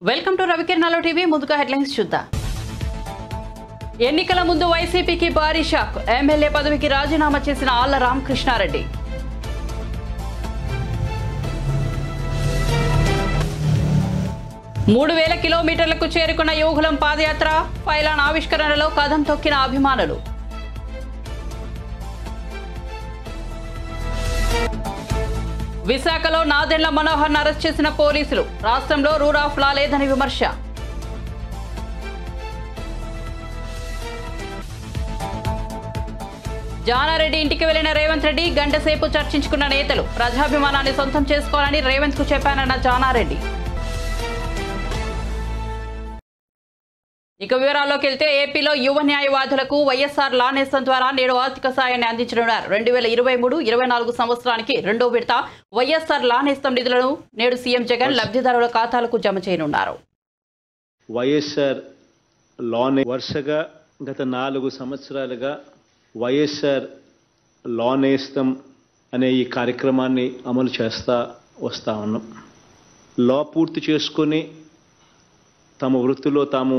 Welcome to Ravikiranalu TV ముందుగా headlines చూద్దాం ఎన్నికల ముందు వైసీపీకి భారీ షాక్ ఎమ్మెల్యే పదవికి రాజీనామా చేసిన ఆళ్ల రామకృష్ణారెడ్డి మూడు వేల కిలోమీటర్లకు చేరుకున్న యోగులం పాదయాత్ర పైలాన్ ఆవిష్కరణలో కథం తొక్కిన అభిమానులు విశాఖలో నాదెండ్ల మనోహర్ను అరెస్ట్ చేసిన పోలీసులు రాష్ట్రంలో రూల్ ఆఫ్ లా లేదని విమర్శ జానారెడ్డి ఇంటికి వెళ్లిన రేవంత్ రెడ్డి గంటసేపు చర్చించుకున్న నేతలు ప్రజాభిమానాన్ని సొంతం చేసుకోవాలని రేవంత్ కు చెప్పానన్న జానారెడ్డి ఇక వివరాల్లోకి వెళ్తే ఏపీలో యువ న్యాయవాదులకు వైఎస్ఆర్ లా నేస్తం ద్వారా నేడు ఆర్థిక సాయాన్ని అందించనున్నారు రెండు వేల ఇరవై మూడు ఇరవై నాలుగు సంవత్సరానికి రెండో విడత వైఎస్ఆర్ లా నేస్తం నిధులను నేడు సీఎం జగన్ లబ్ధిదారుల ఖాతాలకు జమ చేయనున్నారు వైఎస్ఆర్ లాన్ వరుసగా గత నాలుగు సంవత్సరాలుగా వైఎస్ఆర్ లానేస్తం అనే ఈ కార్యక్రమాన్ని అమలు చేస్తా వస్తా ఉన్నాం లా పూర్తి చేసుకొని తమ వృత్తిలో తాము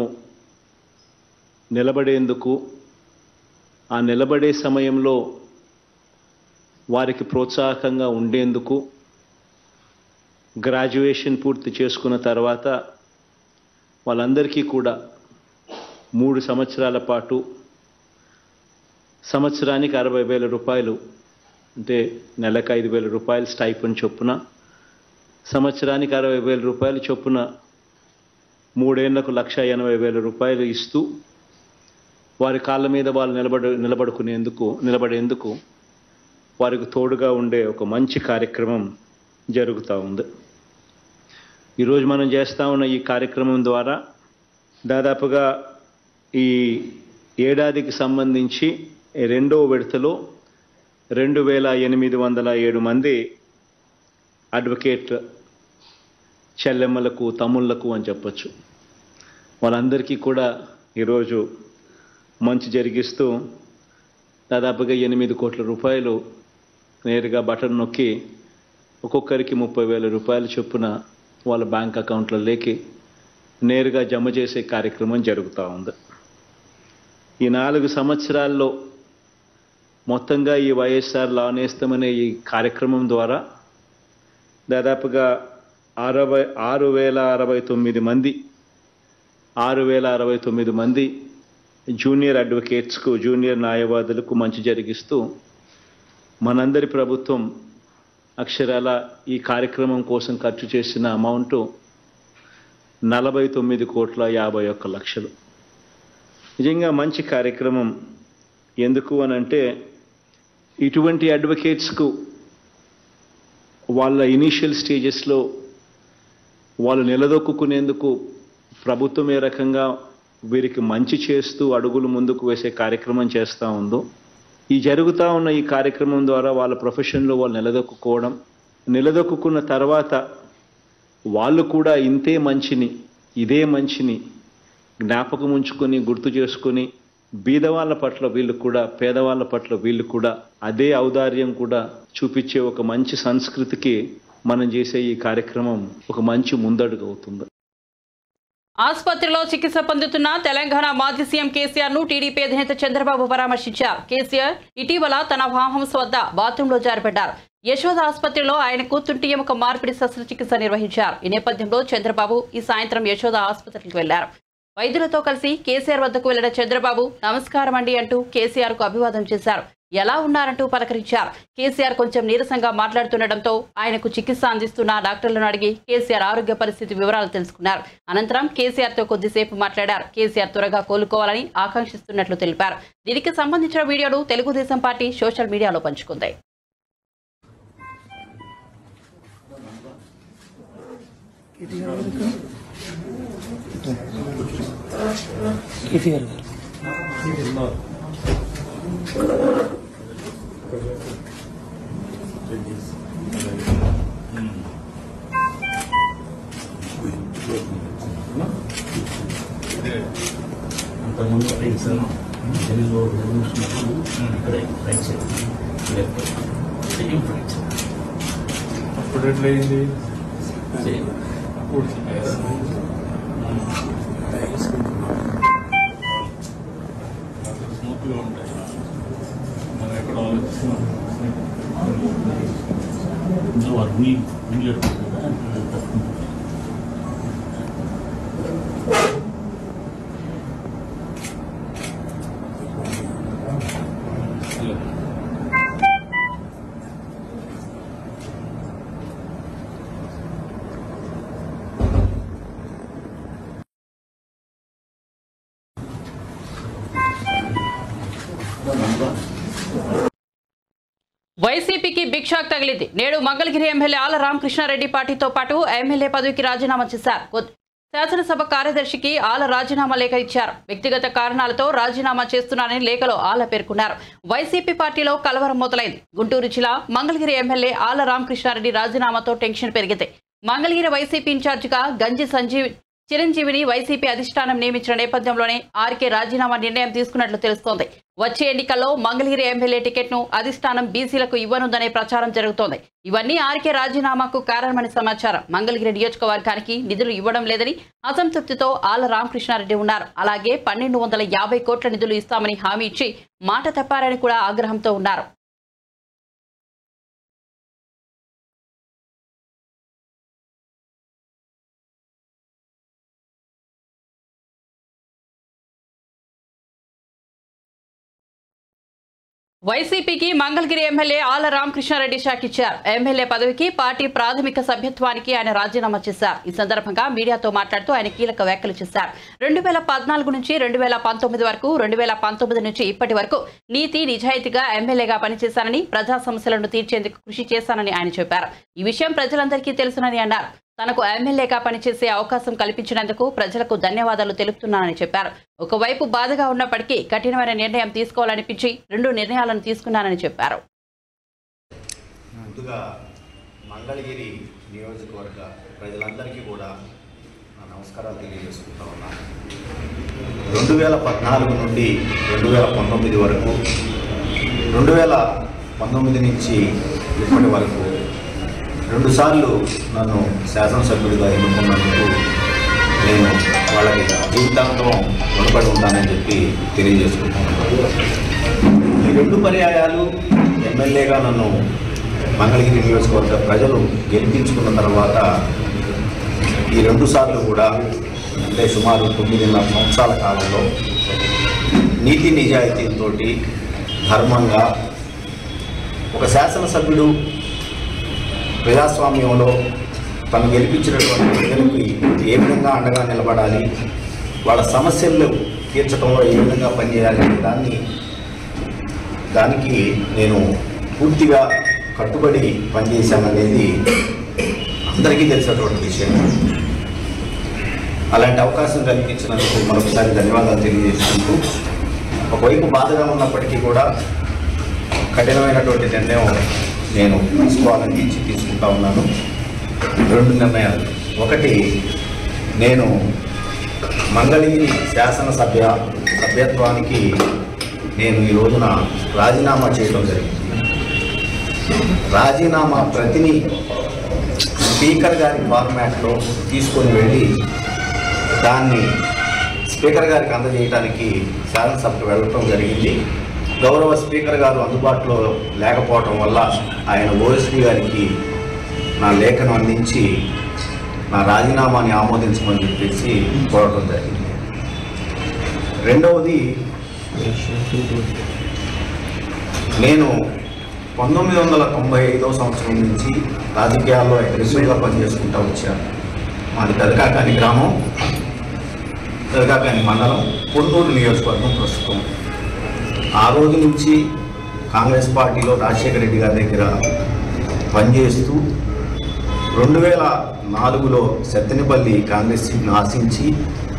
నిలబడేందుకు ఆ నిలబడే సమయంలో వారికి ప్రోత్సాహకంగా ఉండేందుకు గ్రాడ్యుయేషన్ పూర్తి చేసుకున్న తర్వాత వాళ్ళందరికీ కూడా మూడు సంవత్సరాల పాటు సంవత్సరానికి అరవై వేల రూపాయలు అంటే నెలకు ఐదు వేల రూపాయలు స్టైపన్ చొప్పున సంవత్సరానికి అరవై వేల రూపాయలు చొప్పున మూడేళ్లకు లక్ష ఎనభై వేల రూపాయలు ఇస్తూ వారి కాళ్ళ మీద వాళ్ళు నిలబడ నిలబడుకునేందుకు నిలబడేందుకు వారికి తోడుగా ఉండే ఒక మంచి కార్యక్రమం జరుగుతూ ఉంది ఈరోజు మనం చేస్తూ ఉన్న ఈ కార్యక్రమం ద్వారా దాదాపుగా ఈ ఏడాదికి సంబంధించి రెండవ విడతలో రెండు వేల ఎనిమిది వందల ఏడు మంది అడ్వకేట్ చెల్లెమ్మలకు తమ్ముళ్లకు అని చెప్పొచ్చు వాళ్ళందరికీ కూడా ఈరోజు మంచి జరిగిస్తూ దాదాపుగా ఎనిమిది కోట్ల రూపాయలు నేరుగా బటన్ నొక్కి ఒక్కొక్కరికి ముప్పై వేల రూపాయలు చొప్పున వాళ్ళ బ్యాంక్ అకౌంట్లలోకి నేరుగా జమ చేసే కార్యక్రమం జరుగుతూ ఉంది ఈ నాలుగు సంవత్సరాల్లో మొత్తంగా ఈ వైఎస్ఆర్ లానేస్తామనే ఈ కార్యక్రమం ద్వారా దాదాపుగా అరవై ఆరు వేల అరవై తొమ్మిది మంది ఆరు వేల అరవై తొమ్మిది మంది జూనియర్ అడ్వకేట్స్కు జూనియర్ న్యాయవాదులకు మంచి జరిగిస్తూ మనందరి ప్రభుత్వం అక్షరాల ఈ కార్యక్రమం కోసం ఖర్చు చేసిన అమౌంట్ నలభై తొమ్మిది కోట్ల యాభై ఒక్క లక్షలు నిజంగా మంచి కార్యక్రమం ఎందుకు అని అంటే ఇటువంటి అడ్వకేట్స్కు వాళ్ళ ఇనీషియల్ స్టేజెస్లో వాళ్ళు నిలదొక్కునేందుకు ప్రభుత్వం ఏ రకంగా వీరికి మంచి చేస్తూ అడుగులు ముందుకు వేసే కార్యక్రమం చేస్తూ ఉందో ఈ జరుగుతూ ఉన్న ఈ కార్యక్రమం ద్వారా వాళ్ళ ప్రొఫెషన్లో వాళ్ళు నిలదొక్కుకోవడం నిలదొక్కున్న తర్వాత వాళ్ళు కూడా ఇంతే మంచిని ఇదే మంచిని జ్ఞాపకం ఉంచుకొని గుర్తు చేసుకొని బీదవాళ్ళ పట్ల వీళ్ళు కూడా పేదవాళ్ళ పట్ల వీళ్ళు కూడా అదే ఔదార్యం కూడా చూపించే ఒక మంచి సంస్కృతికి మనం చేసే ఈ కార్యక్రమం ఒక మంచి ముందడుగు అవుతుంది ఆసుపత్రిలో చికిత్స పొందుతున్న తెలంగాణ మాజీ సీఎం కేసీఆర్ ను టీడీపీ అధినేత చంద్రబాబు పరామర్శించారు కేసీఆర్ ఇటీవల తన ఫామ్ హౌస్ వద్ద బాత్రూంలో జారిపడ్డారు యశోద ఆసుపత్రిలో ఆయనకు తుంటి ఎముక మార్పిడి శస్త్రచికిత్స నిర్వహించారు ఈ నేపథ్యంలో చంద్రబాబు ఈ సాయంత్రం యశోద ఆసుపత్రికి వెళ్లారు వైద్యులతో కలిసి కేసీఆర్ వద్దకు వెళ్లిన చంద్రబాబు నమస్కారం అండి అంటూ కేసీఆర్ కు అభివాదం చేశారు ఎలా ఉన్నారంటూ పలకరించారు కేసీఆర్ కొంచెం నీరసంగా మాట్లాడుతుండటంతో ఆయనకు చికిత్స అందిస్తున్న డాక్టర్లను అడిగి కేసీఆర్ ఆరోగ్య పరిస్థితి వివరాలు తెలుసుకున్నారు అనంతరం కేసీఆర్ తో కొద్దిసేపు మాట్లాడారు కేసీఆర్ త్వరగా కోలుకోవాలని ఆకాంక్షిస్తున్నట్లు తెలిపారు దీనికి సంబంధించిన వీడియోను తెలుగుదేశం పార్టీ సోషల్ మీడియాలో పంచుకుంది కేటీఆర్ గారు అంతకుముందు ఎగ్జామ్ తెలుగులో చూసినప్పుడు ఇక్కడ right side left same fracture అప్పుడు ఎట్లయింది సేమ్ పూర్తి స్మూత్గా ఉంటాయి మనం ఎక్కడ ఆలోచిస్తున్నాం వారు మీ మీ వైసీపీకి బిగ్ షాక్ తగిలింది నేడు మంగళగిరి ఎమ్మెల్యే ఆల రామకృష్ణారెడ్డి పార్టీతో పాటు ఎమ్మెల్యే పదవికి రాజీనామా చేశారు కొత్- శాసనసభ కార్యదర్శికి ఆల రాజీనామా లేఖ ఇచ్చారు వ్యక్తిగత కారణాలతో రాజీనామా చేస్తున్నానని లేఖలో ఆల పేర్కొన్నారు వైసీపీ పార్టీలో కలవరం మొదలైంది గుంటూరు జిల్లా మంగళగిరి ఎమ్మెల్యే ఆల రామకృష్ణారెడ్డి రాజీనామాతో టెన్షన్ పెరిగింది మంగళగిరి వైసీపీ ఇన్ఛార్జిగా గంజి సంజీవ్ చిరంజీవిని వైసీపీ అధిష్టానం నియమించిన నేపథ్యంలోనే ఆర్కే రాజీనామా నిర్ణయం తీసుకున్నట్లు తెలుస్తోంది వచ్చే ఎన్నికల్లో మంగళగిరి ఎమ్మెల్యే టికెట్ను అధిష్టానం బీసీలకు ఇవ్వనుందనే ప్రచారం జరుగుతోంది ఇవన్నీ ఆర్కే రాజీనామాకు కారణమని సమాచారం మంగళగిరి నియోజకవర్గానికి నిధులు ఇవ్వడం లేదని అసంతృప్తితో ఆల రామకృష్ణారెడ్డి ఉన్నారు అలాగే పన్నెండు వందల యాభై కోట్ల నిధులు ఇస్తామని హామీ ఇచ్చి మాట తప్పారని కూడా ఆగ్రహంతో ఉన్నారు వైసీపీకి మంగళగిరి ఎమ్మెల్యే ఆల రామకృష్ణారెడ్డి షాక్ ఇచ్చారు ఎమ్మెల్యే పదవికి పార్టీ ప్రాథమిక సభ్యత్వానికి ఆయన రాజీనామా చేశారు ఈ సందర్భంగా మీడియాతో మాట్లాడుతూ ఆయన కీలక వ్యాఖ్యలు చేశారు రెండు వేల పద్నాలుగు నుంచి రెండు వేల పంతొమ్మిది వరకు రెండు వేల పంతొమ్మిది నుంచి ఇప్పటి వరకు నీతి నిజాయితీగా ఎమ్మెల్యేగా పనిచేశానని ప్రజా సమస్యలను తీర్చేందుకు కృషి చేశానని ఆయన చెప్పారు ఈ విషయం ప్రజలందరికీ తెలుసునని అన్నారు తనకు ఎమ్మెల్యేగా పనిచేసే అవకాశం కల్పించినందుకు ప్రజలకు ధన్యవాదాలు తెలుపుతున్నానని చెప్పారు ఒకవైపు బాధగా ఉన్నప్పటికీ కఠినమైన నిర్ణయం తీసుకోవాలనిపించి రెండు నిర్ణయాలను తీసుకున్నానని చెప్పారు ముందుగా మంగళగిరి నియోజకవర్గ ప్రజలందరికీ కూడా నా నమస్కారాలు తెలియజేసుకుంటా ఉన్నాను రెండు వేల పద్నాలుగు నుండి రెండు వేల పంతొమ్మిది వరకు రెండు వేల పంతొమ్మిది నుంచి ఇప్పటి వరకు రెండుసార్లు నన్ను శాసనసభ్యుడిగా ఎన్నుకున్నందుకు నేను వాళ్ళకి జీవితాంతం రుణపడి ఉంటానని చెప్పి తెలియజేసుకుంటున్నాను ఈ రెండు పర్యాయాలు ఎమ్మెల్యేగా నన్ను మంగళగిరి నియోజకవర్గ ప్రజలు గెలిపించుకున్న తర్వాత ఈ రెండు సార్లు కూడా అంటే సుమారు తొమ్మిదిన్నర సంవత్సరాల కాలంలో నీతి నిజాయితీతో ధర్మంగా ఒక శాసనసభ్యుడు ప్రజాస్వామ్యంలో తను గెలిపించినటువంటి ప్రజలకు ఏ విధంగా అండగా నిలబడాలి వాళ్ళ సమస్యలు తీర్చడంలో ఏ విధంగా పనిచేయాలి అనే దాన్ని దానికి నేను పూర్తిగా కట్టుబడి పనిచేశాననేది అందరికీ తెలిసినటువంటి విషయం అలాంటి అవకాశం కల్పించినందుకు మరొకసారి ధన్యవాదాలు తెలియజేసుకుంటూ ఒకవైపు బాధగా ఉన్నప్పటికీ కూడా కఠినమైనటువంటి నిర్ణయం నేను తీసుకోవాలని ఇచ్చి తీసుకుంటా ఉన్నాను రెండు నిర్ణయాలు ఒకటి నేను మంగళగిరి శాసనసభ్య సభ్యత్వానికి నేను ఈ రోజున రాజీనామా చేయడం జరిగింది రాజీనామా ప్రతిని స్పీకర్ గారి ఫార్మాట్లో తీసుకొని వెళ్ళి దాన్ని స్పీకర్ గారికి అందజేయడానికి శాసనసభకు వెళ్ళటం జరిగింది గౌరవ స్పీకర్ గారు అందుబాటులో లేకపోవటం వల్ల ఆయన ఓఎస్పీ గారికి నా లేఖను అందించి నా రాజీనామాని ఆమోదించమని చెప్పేసి కోరటం జరిగింది రెండవది నేను పంతొమ్మిది వందల తొంభై ఐదో సంవత్సరం నుంచి రాజకీయాల్లో అగ్రెసివ్గా పనిచేసుకుంటూ వచ్చాను మాది పెదకాకాని గ్రామం పెదకాకాని మండలం పొందూరు నియోజకవర్గం ప్రస్తుతం ఆ రోజు నుంచి కాంగ్రెస్ పార్టీలో రాజశేఖర రెడ్డి గారి దగ్గర పనిచేస్తూ రెండు వేల నాలుగులో సెత్తెనపల్లి కాంగ్రెస్ సీట్ను ఆశించి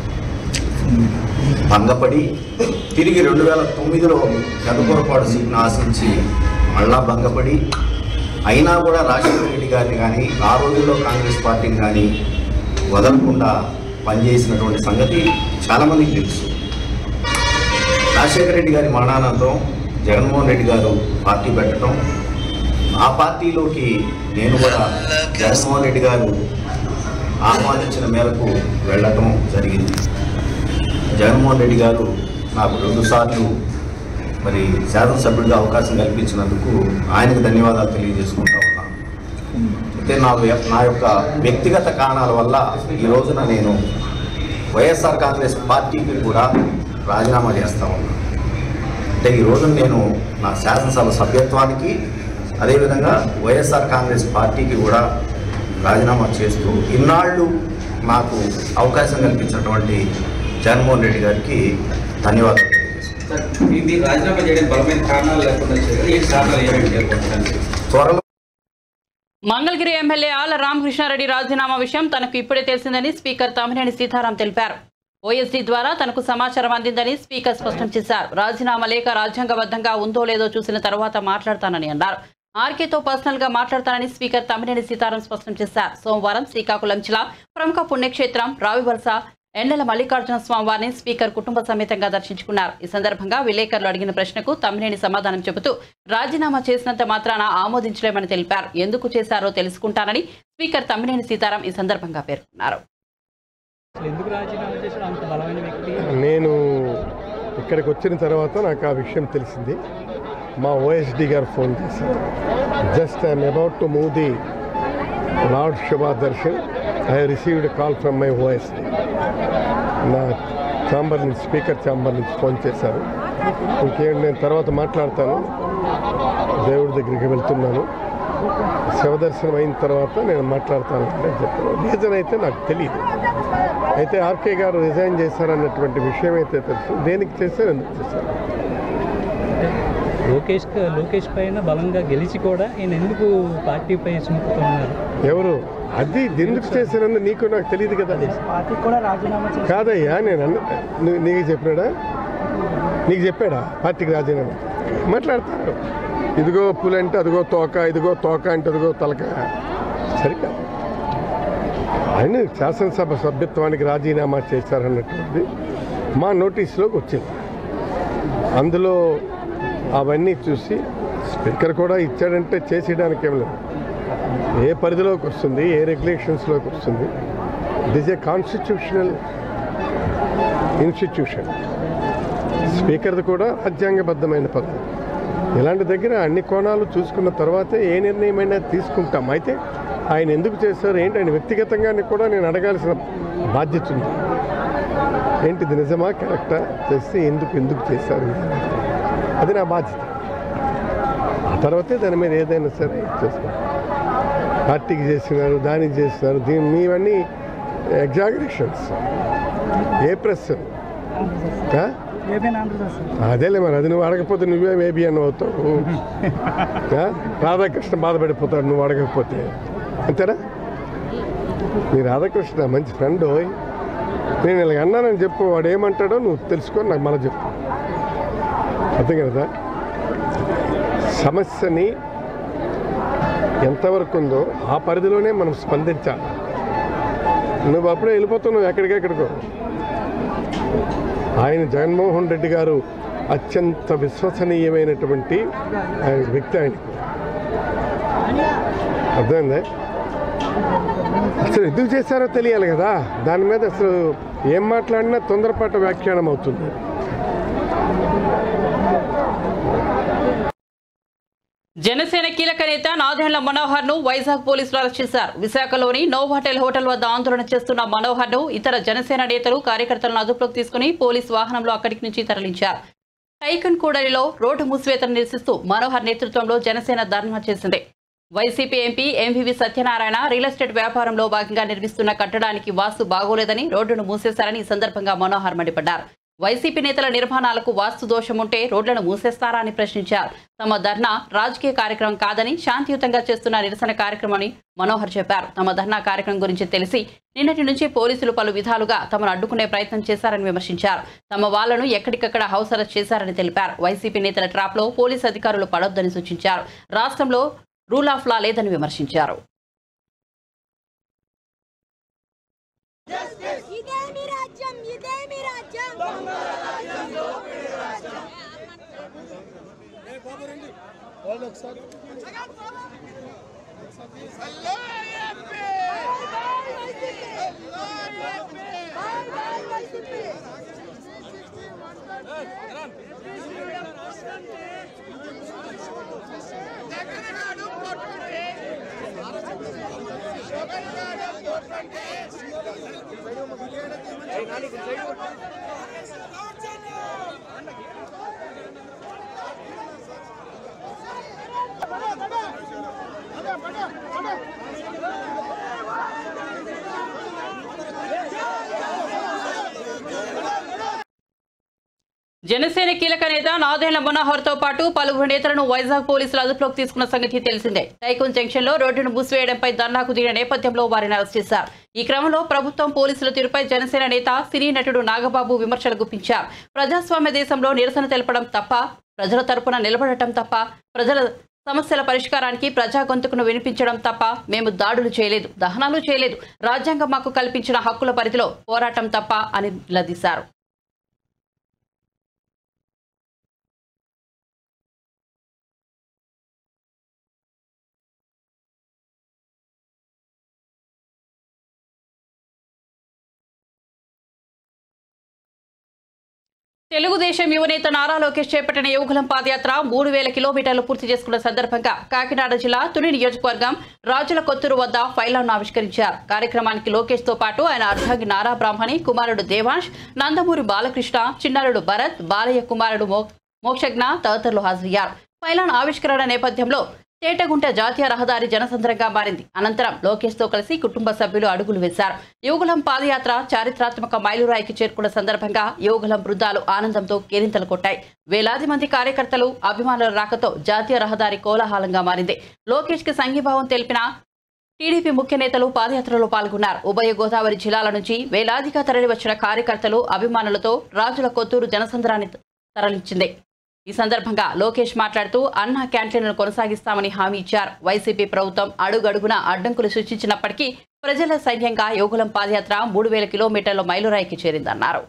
భంగపడి తిరిగి రెండు వేల తొమ్మిదిలో గదపొరపాటు సీట్ను ఆశించి మళ్ళా భంగపడి అయినా కూడా రాజశేఖర రెడ్డి గారిని కానీ ఆ రోజుల్లో కాంగ్రెస్ పార్టీని కానీ వదలకుండా పనిచేసినటువంటి సంగతి చాలామందికి తెలుసు రాజశేఖర రెడ్డి గారి మరణానంతరం జగన్మోహన్ రెడ్డి గారు పార్టీ పెట్టడం ఆ పార్టీలోకి నేను కూడా జగన్మోహన్ రెడ్డి గారు ఆహ్వానించిన మేరకు వెళ్ళటం జరిగింది జగన్మోహన్ రెడ్డి గారు నాకు రెండుసార్లు మరి శాసనసభ్యుడిగా అవకాశం కల్పించినందుకు ఆయనకు ధన్యవాదాలు తెలియజేసుకుంటా ఉన్నాను అయితే నా వ్య- నా యొక్క వ్యక్తిగత కారణాల వల్ల ఈ రోజున నేను వైఎస్ఆర్ కాంగ్రెస్ పార్టీకి కూడా రాజీనామా చేస్తా ఉన్నాను అంటే ఈ రోజున నేను నా శాసనసభ సభ్యత్వానికి అదేవిధంగా వైఎస్ఆర్ కాంగ్రెస్ పార్టీకి కూడా రాజీనామా చేస్తూ ఇన్నాళ్ళు నాకు అవకాశం కల్పించినటువంటి జగన్మోహన్ రెడ్డి గారికి ధన్యవాదాలు తెలియజేస్తున్నాను సార్ ఇది రాజీనామా చేయడానికి బలమైన కారణాలు లేకుండా వచ్చాయి ఈ కారణాలు ఏమేమి పేర్కొనడానికి త్వరలో మంగళగిరి ఎమ్మెల్యే ఆల రామకృష్ణారెడ్డి రాజీనామా విషయం తనకు ఇప్పుడే తెలిసిందని స్పీకర్ తమ్మినేని సీతారాం తెలిపారు ఓఎస్డీ ద్వారా తనకు సమాచారం అందిందని స్పీకర్ స్పష్టం చేశారు రాజీనామా లేఖ రాజ్యాంగబద్ధంగా ఉందో లేదో చూసిన తర్వాత మాట్లాడతానని అన్నారు ఆర్కేతో పర్సనల్ గా మాట్లాడతానని స్పీకర్ తమ్మినేని సీతారాం స్పష్టం చేశారు సోమవారం శ్రీకాకుళం జిల్లా ప్రముఖ పుణ్యక్షేత్రం రావివలస ఎండల మల్లికార్జున స్వామివారిని స్పీకర్ కుటుంబ సమేతంగా దర్శించుకున్నారు ఈ సందర్భంగా విలేకరులు అడిగిన ప్రశ్నకు తమ్మినేని సమాధానం చెబుతూ రాజీనామా చేసినంత మాత్రాన ఆమోదించలేమని తెలిపారు ఎందుకు చేశారో తెలుసుకుంటానని స్పీకర్ తమ్మినేని సీతారాం ఈ సందర్భంగా పేర్కొన్నారు అసలు ఎందుకు రాజీనామా చేశాడు అంత బలమైన వ్యక్తి నేను ఇక్కడికి వచ్చిన తర్వాత నాకు ఆ విషయం తెలిసింది మా ఓఎస్డి గారు ఫోన్ చేశారు just I'm about to move the lord Shubha darshan I received call from my OSD నా ఛాంబర్ నుంచి స్పీకర్ ఛాంబర్ నుంచి ఫోన్ చేశారు ఇంకేం నేను తర్వాత మాట్లాడతాను దేవుడి దగ్గరికి వెళ్తున్నాను శివదర్శనం అయిన తర్వాత నేను మాట్లాడతాను అంటే చెప్పాను రీజన్ అయితే నాకు తెలియదు అయితే ఆర్కే గారు రిజైన్ చేశారన్నటువంటి విషయం అయితే తెలుసు దేనికి చేశారు ఎందుకు చేశారు లోకేష్ లోకేష్ పైన బలంగా గెలిచి కూడా ఈయన ఎందుకు పార్టీపై సుముకుతున్నారు ఎవరు అది ఎందుకు చేశారని నీకు నాకు తెలియదు కదా పార్టీకి కూడా రాజీనామా చేసి కాదయ్యా నేను అన్న నీ- నీకు చెప్పినాడా నీకు చెప్పాడా పార్టీకి రాజీనామా మాట్లాడతారు ఇదిగో పులంటే అదిగో తోక ఇదిగో తోక అంటే అదిగో తలక సరికాదు ఆయన శాసనసభ సభ్యత్వానికి రాజీనామా చేశారన్నటువంటిది మా నోటీసులోకి వచ్చింది అందులో అవన్నీ చూసి స్పీకర్ కూడా ఇచ్చాడంటే చేసేయడానికి ఏం లేదు ఏ పరిధిలోకి వస్తుంది ఏ రెగ్యులేషన్స్లోకి వస్తుంది it is a constitutional institution స్పీకర్ది కూడా రాజ్యాంగబద్ధమైన పద్ధతి ఇలాంటి దగ్గర అన్ని కోణాలు చూసుకున్న తర్వాతే ఏ నిర్ణయమైనా తీసుకుంటాం అయితే ఆయన ఎందుకు చేశారు ఏంటి ఆయన వ్యక్తిగతంగానే కూడా నేను అడగాల్సిన బాధ్యత ఉంది ఏంటిది నిజమా కరెక్టా చేస్తే ఎందుకు ఎందుకు చేశారు అది నా బాధ్యత ఆ తర్వాతే దాని మీద ఏదైనా సరే చేసుకుంటాం పార్టీకి చేసినారు దానికి చేసినారు దీని మీవన్నీ ఎగ్జాగరేషన్స్ ఏ ప్రెస్ ఆ? అదేలే మరి అది నువ్వు అడగకపోతే నువ్వే మేబీ అని అవుతావు ఆ? రాధాకృష్ణ బాధపడిపోతాడు నువ్వు అడగకపోతే అంతేనా నీ రాధాకృష్ణ మంచి ఫ్రెండ్ ఓయ్ నేను ఇలా అన్నానని చెప్పు వాడు ఏమంటాడో నువ్వు తెలుసుకొని నాకు మళ్ళీ చెప్పు అర్థం కదా సమస్యని ఎంతవరకు ఉందో ఆ పరిధిలోనే మనం స్పందించాలి నువ్వు అప్పుడే వెళ్ళిపోతావు నువ్వు ఎక్కడికెక్కడికో ఆయన జగన్మోహన్ రెడ్డి గారు అత్యంత విశ్వసనీయమైనటువంటి ఆయన వ్యక్తి ఆయనకు అర్థమైందా అసలు ఎందుకు చేశారో తెలియాలి కదా దాని మీద అసలు ఏం మాట్లాడినా తొందరపాటు వ్యాఖ్యానం అవుతుంది జనసేన కీలక నేత నాదెండ్ల మనోహర్ ను వైజాగ్ పోలీసులు అరెస్ట్ చేశారు విశాఖలోని నోవాటెల్ హోటల్ వద్ద ఆందోళన చేస్తున్న మనోహర్ ను ఇతర జనసేన నేతలు కార్యకర్తలను అదుపులోకి తీసుకుని పోలీసు వాహనంలో అక్కడికి నుంచి తరలించారు టైకన్ కూడలిలో రోడ్డు మూసివేతను నిరసిస్తూ మనోహర్ నేతృత్వంలో జనసేన ధర్నా చేసింది YCP MP MVV Satyanarayana real estate వ్యాపారంలో భాగంగా నిర్మిస్తున్న కట్టడానికి వాస్తు బాగోలేదని రోడ్డును మూసేశారని ఈ సందర్భంగా మనోహర్ మండిపడ్డారు వైసీపీ నేతల నిర్మాణాలకు వాస్తు దోషం ఉంటే రోడ్లను మూసేస్తారా అని ప్రశ్నించారు తమ ధర్నా రాజకీయ కార్యక్రమం కాదని శాంతియుతంగా చేస్తున్న నిరసన కార్యక్రమని మనోహర్ చెప్పారు తమ ధర్నా కార్యక్రమం గురించి తెలిసి నిన్నటి నుంచి పోలీసులు పలు విధాలుగా తమను అడ్డుకునే ప్రయత్నం చేశారని విమర్శించారు తమ వాళ్లను ఎక్కడికక్కడ హౌస్ అరెస్ట్ చేశారని తెలిపారు వైసీపీ నేతల ట్రాప్లో పోలీసు అధికారులు పడొద్దని సూచించారు రాష్ట్రంలో రూల్ ఆఫ్ లా లేదని విమర్శించారు ఇదేమి రాజ్యం ఇదేమి రాజ్యం జనసేన కీలక నేత నాదేళ్ల మనోహర్ తో పాటు పలువురు నేతలను వైజాగ్ పోలీసులు అదుపులోకి తీసుకున్న సంగతి తెలిసిందే టైకున్ జంక్షన్ లో రోడ్డును మూసివేయడంపై ధర్నాకు దిగిన నేపథ్యంలో వారిని అరెస్ట్ చేశారు ఈ క్రమంలో ప్రభుత్వం పోలీసుల తీరుపై జనసేన నేత సినీ నటుడు నాగబాబు విమర్శలు గుప్పించారు ప్రజాస్వామ్య దేశంలో నిరసన తెలపడం తప్ప ప్రజల తరపున నిలబడటం తప్ప ప్రజల సమస్యల పరిష్కారానికి ప్రజా గొంతుకును వినిపించడం తప్ప మేము దాడులు చేయలేదు దహనాలు చేయలేదు రాజ్యాంగం మాకు కల్పించిన హక్కుల పరిధిలో పోరాటం తప్ప అని నిలదీశారు తెలుగుదేశం యువనేత నారా లోకేష్ చేపట్టిన యువకులం పాదయాత్ర మూడు వేల కిలోమీటర్లు పూర్తి చేసుకున్న సందర్భంగా కాకినాడ జిల్లా తుని నియోజకవర్గం రాజుల కొత్తూరు వద్ద ఫైలాను ఆవిష్కరించారు కార్యక్రమానికి లోకేష్ తో పాటు ఆయన అర్ధాంగి నారా బ్రాహ్మణి కుమారుడు దేవాంశ్ నందమూరి బాలకృష్ణ చిన్నారుడు భరత్ బాలయ్య కుమారుడు మో- మోక్షజ్ఞ తదితరులు హాజరయ్యారు ఫైలాన్ ఆవిష్కరణ నేపథ్యంలో తేటగుంట జాతీయ రహదారి జనసంద్రంగా మారింది అనంతరం లోకేష్ తో కలిసి కుటుంబ సభ్యులు అడుగులు వేశారు యువకులం పాదయాత్ర చారిత్రాత్మక మైలురాయికి చేరుకున్న సందర్భంగా యువకులం బృందాలు ఆనందంతో కేరింతలు కొట్టాయి వేలాది మంది కార్యకర్తలు అభిమానుల రాకతో జాతీయ రహదారి కోలాహలంగా మారింది లోకేష్ కి సంఘీభావం తెలిపిన టీడీపీ ముఖ్య నేతలు పాదయాత్రలో పాల్గొన్నారు ఉభయ గోదావరి జిల్లాల నుంచి వేలాదిగా తరలివచ్చిన కార్యకర్తలు అభిమానులతో రాజుల కొత్తూరు జనసంద్రాన్ని తరలించింది ఈ సందర్భంగా లోకేష్ మాట్లాడుతూ అన్నా క్యాంటీన్లను కొనసాగిస్తామని హామీ ఇచ్చారు వైసీపీ ప్రభుత్వం అడుగడుగున అడ్డంకులు సృష్టించినప్పటికీ ప్రజల సైన్యంగా యోగులం పాదయాత్ర మూడు వేల కిలోమీటర్ల మైలురాయికి చేరిందన్నారు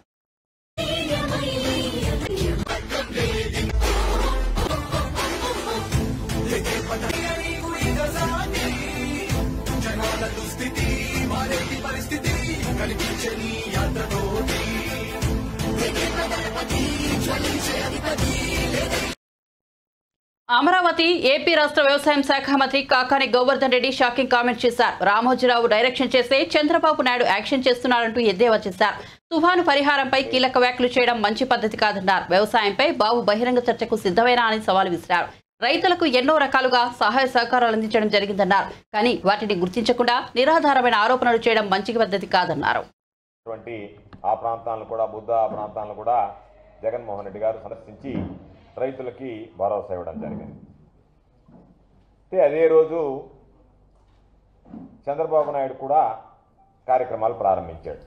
అమరావతి ఏపీ రాష్ట్ర వ్యవసాయం శాఖ మంత్రి కాకాని గోవర్ధన్ రెడ్డి షాకింగ్ కామెంట్ చేశారు రామోజీరావు డైరెక్షన్ చేస్తే చంద్రబాబు నాయుడు యాక్షన్ చేస్తున్నారంటూ ఎద్దేవా చేశారు తుఫాను పరిహారంపై కీలక వ్యాఖ్యలు చేయడం మంచి పద్ధతి కాదన్నారు వ్యవసాయంపై బాబు బహిరంగ చర్చకు సిద్ధమేనా అని సవాల్ విసిరారు రైతులకు ఎన్నో రకాలుగా సహాయ సహకారాలు అందించడం జరిగిందన్నారు కానీ వాటిని గుర్తించకుండా నిరాధారమైన ఆరోపణలు చేయడం మంచి పద్ధతి కాదన్నారు అటువంటి ఆ ప్రాంతాలను కూడా బుద్ధ ఆ ప్రాంతాలను కూడా జగన్మోహన్ రెడ్డి గారు సందర్శించి రైతులకి భరోసా ఇవ్వడం జరిగింది అయితే అదే రోజు చంద్రబాబు నాయుడు కూడా కార్యక్రమాలు ప్రారంభించాడు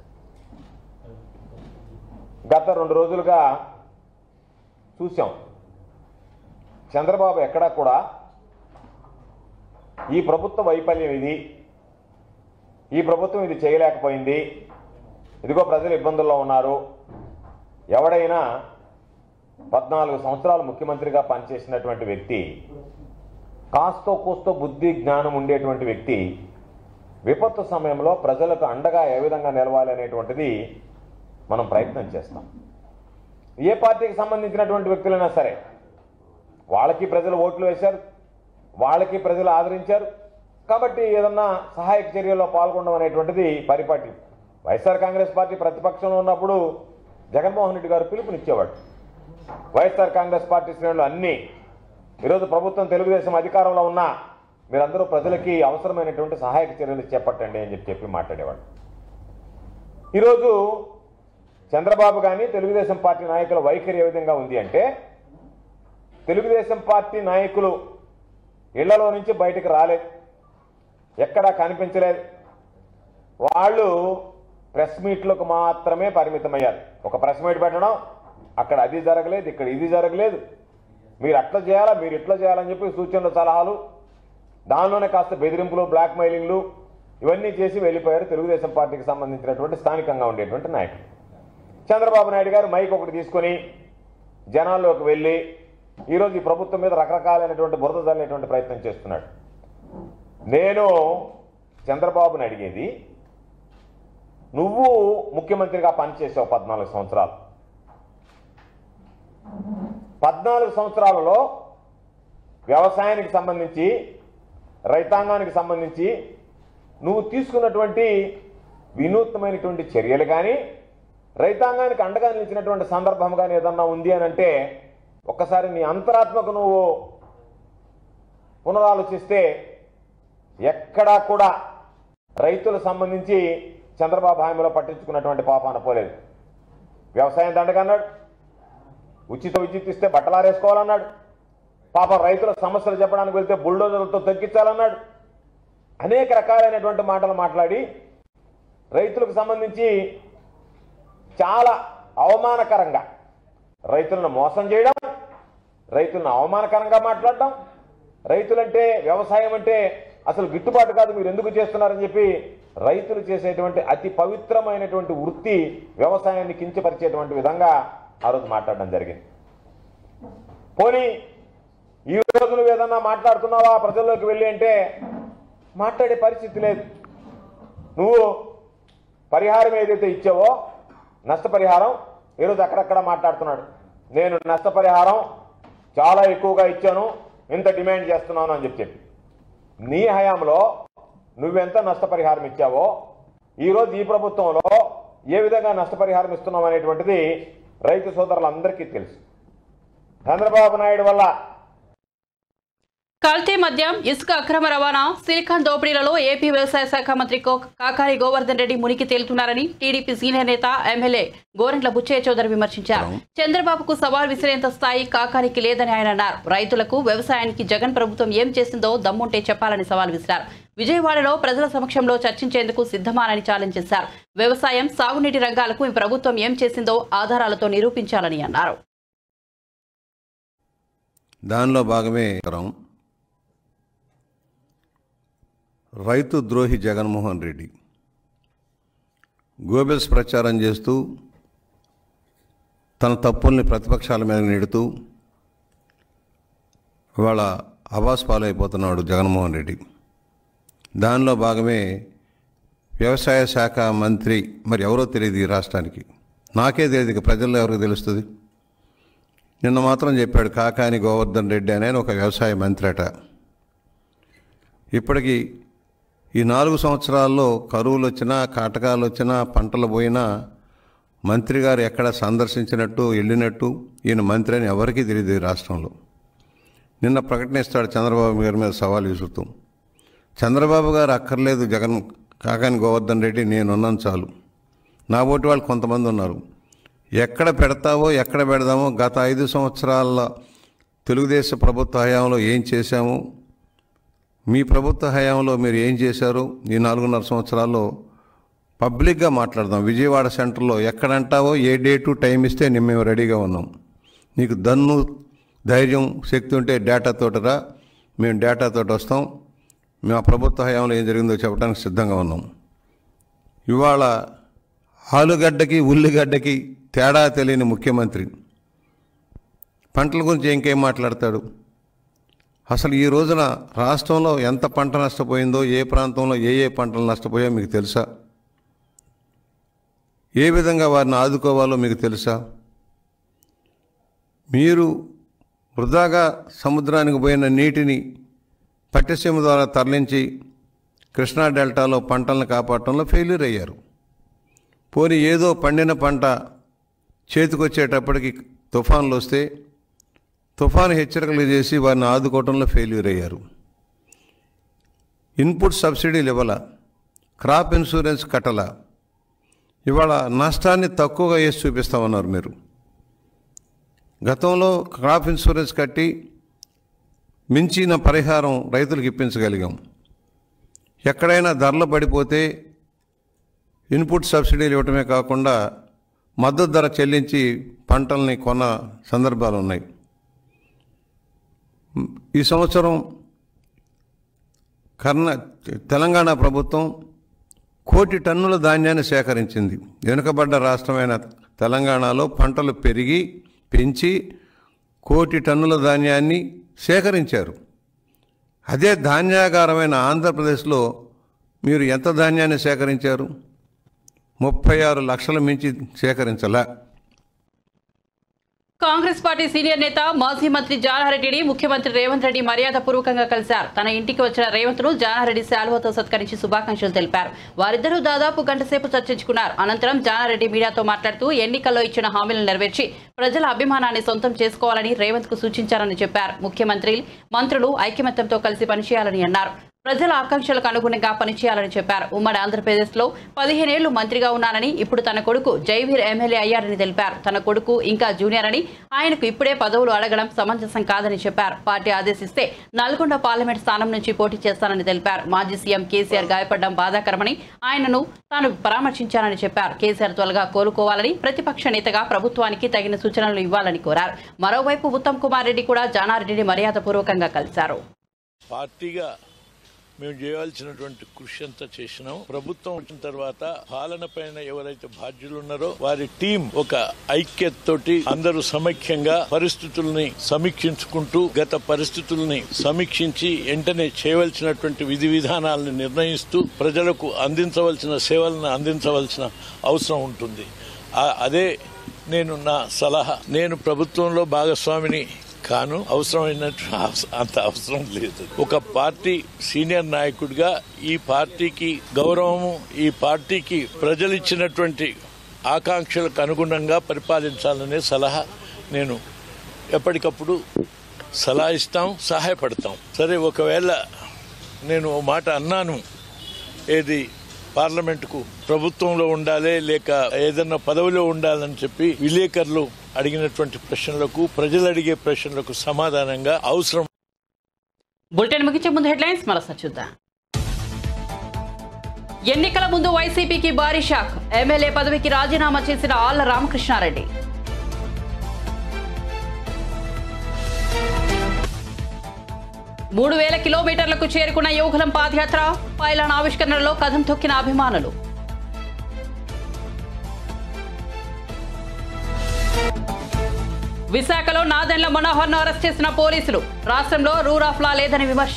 గత రెండు రోజులుగా చూసాం చంద్రబాబు ఎక్కడా కూడా ఈ ప్రభుత్వ వైఫల్యం ఇది ఈ ప్రభుత్వం ఇది చేయలేకపోయింది ఇదిగో ప్రజలు ఇబ్బందుల్లో ఉన్నారు ఎవడైనా పద్నాలుగు సంవత్సరాలు ముఖ్యమంత్రిగా పనిచేసినటువంటి వ్యక్తి కాస్తో కూస్తో బుద్ధి జ్ఞానం ఉండేటువంటి వ్యక్తి విపత్తు సమయంలో ప్రజలకు అండగా ఏ విధంగా నిలవాలి అనేటువంటిది మనం ప్రయత్నం చేస్తాం ఏ పార్టీకి సంబంధించినటువంటి వ్యక్తులైనా సరే వాళ్ళకి ప్రజలు ఓట్లు వేశారు వాళ్ళకి ప్రజలు ఆదరించారు కాబట్టి ఏదన్నా సహాయక చర్యల్లో పాల్గొనడం అనేటువంటిది పరిపాటి వైఎస్ఆర్ కాంగ్రెస్ పార్టీ ప్రతిపక్షంలో ఉన్నప్పుడు జగన్మోహన్ రెడ్డి గారు పిలుపునిచ్చేవాడు వైఎస్ఆర్ కాంగ్రెస్ పార్టీ శ్రేణులు అన్నీ ఈరోజు ప్రభుత్వం తెలుగుదేశం అధికారంలో ఉన్నా మీరందరూ ప్రజలకి అవసరమైనటువంటి సహాయక చర్యలు చేపట్టండి అని చెప్పి చెప్పి మాట్లాడేవాడు ఈరోజు చంద్రబాబు కానీ తెలుగుదేశం పార్టీ నాయకుల వైఖరి ఏ విధంగా ఉంది అంటే తెలుగుదేశం పార్టీ నాయకులు ఇళ్లలో నుంచి బయటకు రాలేదు ఎక్కడా కనిపించలేదు వాళ్ళు ప్రెస్ మీట్లకు మాత్రమే పరిమితమయ్యారు ఒక ప్రెస్ మీట్ పెట్టడం అక్కడ అది జరగలేదు ఇక్కడ ఇది జరగలేదు మీరు అట్లా చేయాలా మీరు ఇట్లా చేయాలని చెప్పి సూచనలు సలహాలు దానిలోనే కాస్త బెదిరింపులు బ్లాక్ మెయిలింగ్లు ఇవన్నీ చేసి వెళ్ళిపోయారు తెలుగుదేశం పార్టీకి సంబంధించినటువంటి స్థానికంగా ఉండేటువంటి నాయకులు చంద్రబాబు నాయుడు గారు మైక్ ఒకటి తీసుకొని జనాల్లోకి వెళ్ళి ఈరోజు ఈ ప్రభుత్వం మీద రకరకాలైనటువంటి బురద జల్లేటువంటి ప్రయత్నం చేస్తున్నాడు నేను చంద్రబాబుని అడిగేది నువ్వు ముఖ్యమంత్రిగా పనిచేసావు పద్నాలుగు సంవత్సరాలు పద్నాలుగు సంవత్సరాలలో వ్యవసాయానికి సంబంధించి రైతాంగానికి సంబంధించి నువ్వు తీసుకున్నటువంటి వినూత్నమైనటువంటి చర్యలు కానీ రైతాంగానికి అండగా నిలిచినటువంటి సందర్భం కానీ ఏదన్నా ఉంది అని అంటే ఒక్కసారి నీ అంతరాత్మకు నువ్వు పునరాలోచిస్తే ఎక్కడా కూడా రైతులకు సంబంధించి చంద్రబాబు హామీలో పట్టించుకున్నటువంటి పాపాన పోలేదు వ్యవసాయం దండగన్నాడు ఉచిత విద్యుత్ ఇస్తే బట్టలారేసుకోవాలన్నాడు పాప రైతుల సమస్యలు చెప్పడానికి వెళ్తే బుల్డోజర్లతో తగ్గించాలన్నాడు అనేక రకాలైనటువంటి మాటలు మాట్లాడి రైతులకు సంబంధించి చాలా అవమానకరంగా రైతులను మోసం చేయడం రైతులను అవమానకరంగా మాట్లాడడం రైతులంటే వ్యవసాయం అంటే అసలు గిట్టుబాటు కాదు మీరు ఎందుకు చేస్తున్నారని చెప్పి రైతులు చేసేటువంటి అతి పవిత్రమైనటువంటి వృత్తి వ్యవసాయాన్ని కించపరిచేటువంటి విధంగా ఆ రోజు మాట్లాడడం జరిగింది పోనీ ఈ రోజు నువ్వు ఏదన్నా మాట్లాడుతున్నావా ప్రజల్లోకి వెళ్ళి అంటే మాట్లాడే పరిస్థితి లేదు నువ్వు పరిహారం ఏదైతే ఇచ్చావో నష్టపరిహారం ఈరోజు అక్కడక్కడ మాట్లాడుతున్నాడు నేను నష్టపరిహారం చాలా ఎక్కువగా ఇచ్చాను ఇంత డిమాండ్ చేస్తున్నాను అని చెప్పి చెప్పి నీ హయాంలో నువ్వెంత నష్టపరిహారం ఇచ్చావో ఈరోజు ఈ ప్రభుత్వంలో ఏ విధంగా నష్టపరిహారం ఇస్తున్నాం అనేటువంటిది రైతు సోదరులందరికీ తెలుసు చంద్రబాబు నాయుడు వల్ల కల్తీ మద్యం ఇసుక అక్రమ రవాణా సిలికాన్ దోపిడీలలో ఏపీ వ్యవసాయ శాఖ మంత్రి కో- కాకాని గోవర్ధన్ రెడ్డి మునిగి తేలుతున్నారని టీడీపీ సీనియర్ నేత ఎమ్మెల్యే గోరంట్ల బుచ్చయ్య చౌదరి విమర్శించారు చంద్రబాబుకు సవాల్ విసిరేంత స్థాయి కాకానికి లేదని ఆయన అన్నారు రైతులకు వ్యవసాయానికి జగన్ ప్రభుత్వం ఏం చేసిందో దమ్ముంటే చెప్పాలని సవాల్ విసిరారు విజయవాడలో ప్రజల సమక్షంలో చర్చించేందుకు సిద్ధమానని ఛాలెంజ్ చేశారు వ్యవసాయం సాగునీటి రంగాలకు ఈ ప్రభుత్వం ఏం చేసిందో ఆధారాలతో నిరూపించాలని అన్నారు దానిలో భాగమే తరం రైతు ద్రోహి జగన్మోహన్ రెడ్డి గోబెల్స్ ప్రచారం చేస్తూ తన తప్పుల్ని ప్రతిపక్షాల మీద నెడుతూ ఇవాళ అబాస్ పాలైపోతున్నాడు జగన్మోహన్ రెడ్డి దానిలో భాగమే వ్యవసాయ శాఖ మంత్రి మరి ఎవరో తెలియదు ఈ రాష్ట్రానికి నాకే తెలియదు ఇక ప్రజల్లో ఎవరికి తెలుస్తుంది నిన్న మాత్రం చెప్పాడు కాకాని గోవర్ధన్ రెడ్డి అనే ఒక వ్యవసాయ మంత్రి అట ఇప్పటికి ఈ నాలుగు సంవత్సరాల్లో కరువులు వచ్చినా కాటకాలు వచ్చినా పంటలు పోయినా మంత్రి గారు ఎక్కడ సందర్శించినట్టు వెళ్ళినట్టు ఈయన మంత్రి అని ఎవరికీ తెలియదు ఈ రాష్ట్రంలో నిన్న ప్రకటనిస్తాడు చంద్రబాబు గారి మీద సవాల్ విసురుతూ చంద్రబాబు గారు అక్కర్లేదు జగన్ కాకాని గోవర్ధన్ రెడ్డి నేనున్నాను చాలు నా ఓటు వాళ్ళు కొంతమంది ఉన్నారు ఎక్కడ పెడతావో ఎక్కడ పెడదామో గత ఐదు సంవత్సరాల తెలుగుదేశం ప్రభుత్వ హయాంలో ఏం చేశాము మీ ప్రభుత్వ హయాంలో మీరు ఏం చేశారు ఈ నాలుగున్నర సంవత్సరాల్లో పబ్లిక్గా మాట్లాడదాం విజయవాడ సెంటర్లో ఎక్కడంటావో ఏ డేటు టైం ఇస్తే నేను మేము రెడీగా ఉన్నాం నీకు దన్ను ధైర్యం శక్తి ఉంటే డేటాతోటి రా మేము డేటాతోటి వస్తాం మేము ఆ ప్రభుత్వ హయాంలో ఏం జరిగిందో చెప్పడానికి సిద్ధంగా ఉన్నాం ఇవాళ ఆలుగడ్డకి ఉల్లిగడ్డకి తేడా తెలియని ముఖ్యమంత్రి పంటల గురించి ఇంకేం మాట్లాడతాడు అసలు ఈ రోజున రాష్ట్రంలో ఎంత పంట నష్టపోయిందో ఏ ప్రాంతంలో ఏ ఏ పంటలు నష్టపోయాయో మీకు తెలుసా ఏ విధంగా వారిని ఆదుకోవాలో మీకు తెలుసా మీరు వృధాగా సముద్రానికి పోయిన నీటిని పట్టిసీమ ద్వారా తరలించి కృష్ణా డెల్టాలో పంటలను కాపాడటంలో ఫెయిల్యూర్ అయ్యారు పోనీ ఏదో పండిన పంట చేతికొచ్చేటప్పటికి తుఫాన్లు వస్తే తుఫాను హెచ్చరికలు చేసి వారిని ఆదుకోవడంలో ఫెయిల్యూర్ అయ్యారు ఇన్పుట్ సబ్సిడీలు ఇవ్వాల క్రాప్ ఇన్సూరెన్స్ కట్టల ఇవాళ నష్టాన్ని తక్కువగా వేసి చూపిస్తామన్నారు మీరు గతంలో క్రాప్ ఇన్సూరెన్స్ కట్టి మించిన పరిహారం రైతులకు ఇప్పించగలిగాం ఎక్కడైనా ధరలు పడిపోతే ఇన్పుట్ సబ్సిడీలు ఇవ్వటమే కాకుండా మద్దతు ధర చెల్లించి పంటల్ని కొన్న సందర్భాలు ఉన్నాయి ఈ సంవత్సరం కర్ణ తెలంగాణ ప్రభుత్వం కోటి టన్నుల ధాన్యాన్ని సేకరించింది వెనుకబడ్డ రాష్ట్రమైన తెలంగాణలో పంటలు పెరిగి పెంచి కోటి టన్నుల ధాన్యాన్ని సేకరించారు అదే ధాన్యాగారమైన ఆంధ్రప్రదేశ్లో మీరు ఎంత ధాన్యాన్ని సేకరించారు ముప్పై ఆరు లక్షల మించి సేకరించలే కాంగ్రెస్ పార్టీ సీనియర్ నేత మాజీ మంత్రి జానారెడ్డిని ముఖ్యమంత్రి రేవంత్ రెడ్డి మర్యాదపూర్వకంగా కలిశారు తన ఇంటికి వచ్చిన రేవంత్ ను జానారెడ్డి శాలువతో సత్కరించి శుభాకాంక్షలు తెలిపారు వారిద్దరూ దాదాపు గంట సేపు చర్చించుకున్నారు అనంతరం జానారెడ్డి మీడియాతో మాట్లాడుతూ ఎన్నికల్లో ఇచ్చిన హామీలను నెరవేర్చి ప్రజల అభిమానాన్ని సొంతం చేసుకోవాలని రేవంత్ కు సూచించారని చెప్పారు ముఖ్యమంత్రి మంత్రులు ఐకమత్యంతో కలిసి పనిచేయాలని అన్నారు ప్రజల ఆకాంక్షలకు అనుగుణంగా పనిచేయాలని చెప్పారు ఉమ్మడి ఆంధ్రప్రదేశ్లో పదిహేనేళ్లు మంత్రిగా ఉన్నానని ఇప్పుడు తన కొడుకు జైవీర్ ఎమ్మెల్యే అయ్యారని తెలిపారు తన కొడుకు ఇంకా జూనియర్ అని ఆయనకు ఇప్పుడే పదవులు అడగడం సమంజసం కాదని చెప్పారు పార్టీ ఆదేశిస్తే నల్గొండ పార్లమెంట్ స్థానం నుంచి పోటీ చేస్తానని తెలిపారు మాజీ సీఎం కేసీఆర్ గాయపడడం బాధాకరమని ఆయనను తాను పరామర్శించానని చెప్పారు కేసీఆర్ త్వరగా కోలుకోవాలని ప్రతిపక్ష నేతగా ప్రభుత్వానికి తగిన సూచనలు ఇవ్వాలని కోరారు మరోవైపు ఉత్తమ్ కుమార్ రెడ్డి కూడా జానారెడ్డిని మర్యాదపూర్వకంగా కలిశారు పార్టీగా మేము చేయాల్సినటువంటి కృషి అంతా చేసినాం ప్రభుత్వం వచ్చిన తర్వాత పాలన పైన ఎవరైతే బాధ్యులు ఉన్నారో వారి టీం ఒక ఐక్యతతోటి అందరూ సమైక్యంగా పరిస్థితుల్ని సమీక్షించుకుంటూ గత పరిస్థితుల్ని సమీక్షించి వెంటనే చేయవలసినటువంటి విధి విధానాలను నిర్ణయిస్తూ ప్రజలకు అందించవలసిన సేవలను అందించవలసిన అవసరం ఉంటుంది ఆ- అదే నేను నా సలహా నేను ప్రభుత్వంలో భాగస్వామిని కాను అవసరమైనట్టు అవస- అంత అవసరం లేదు ఒక పార్టీ సీనియర్ నాయకుడిగా ఈ పార్టీకి గౌరవము ఈ పార్టీకి ప్రజలు ఇచ్చినటువంటి ఆకాంక్షలకు అనుగుణంగా పరిపాలించాలనే సలహా నేను ఎప్పటికప్పుడు సలహా ఇస్తాం సహాయపడతాం సరే ఒకవేళ నేను ఓ మాట అన్నాను ఏది పార్లమెంటుకు ప్రభుత్వంలో ఉండాలి లేక ఏదన్నా పదవిలో ఉండాలని చెప్పి విలేకరులు అడిగినటువంటి ప్రశ్నలకు ప్రజలు అడిగే ప్రశ్నలకు సమాధానంగా అవసరం బులెటిన్ ముగించే ముందు హెడ్లైన్స్ మరోసారి చూద్దాం ఎన్నికల ముందు వైసీపీకి భారీ షాక్ ఎమ్మెల్యే పదవికి రాజీనామా చేసిన ఆళ్ల రామకృష్ణారెడ్డి మూడు వేల కిలోమీటర్లకు చేరుకున్న యోగులం పాదయాత్ర పైలాన్ ఆవిష్కరణలో కథం తొక్కిన అభిమానులు విశాఖలో నాదెండ్ల మనోహర్ను అరెస్ట్ చేసిన పోలీసులు రాష్ట్రంలో రూల్ ఆఫ్ లా లేదని విమర్శ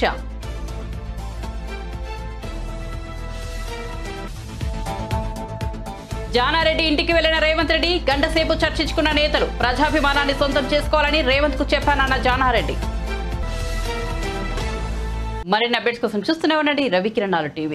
జానారెడ్డి ఇంటికి వెళ్లిన రేవంత్ రెడ్డి గంటసేపు చర్చించుకున్న నేతలు ప్రజాభిమానాన్ని సొంతం చేసుకోవాలని రేవంత్ కు చెప్పానన్న జానారెడ్డి మరిన్ని అప్డేట్స్ కోసం చూస్తూనే ఉండండి రవికిరణాలు టీవీ